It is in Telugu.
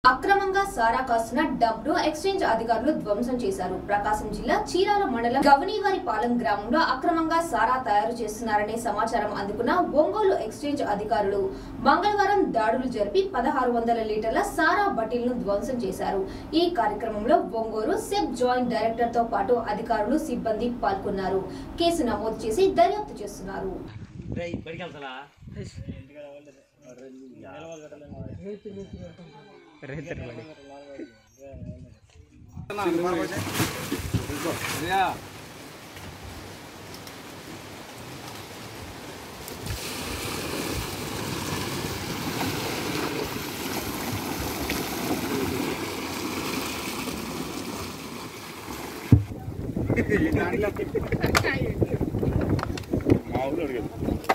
అక్రమంగా సారా కాస్తున్న డబ్ను ఎక్స్చేంజ్ అధికారులు ధ్వంసం చేశారు ప్రకాశం జిల్లా చీరాల మండలం గవనీవారి పాలెం గ్రామంలో అక్రమంగా సారా తయారు చేస్తున్నారనే సమాచారం అందుకున్న ఒంగోలు ఎక్స్చేంజ్ అధికారులు మంగళవారం దాడులు జరిపి పదహారు వందల లీటర్ల సారా బట్టీలను ధ్వంసం చేశారు ఈ కార్యక్రమంలో ఒంగోలు సెబ్ జాయింట్ డైరెక్టర్ తో పాటు అధికారులు సిబ్బంది పాల్గొన్నారు కేసు నమోదు చేసి దర్యాప్తు చేస్తున్నారు మామూలు అడిగారు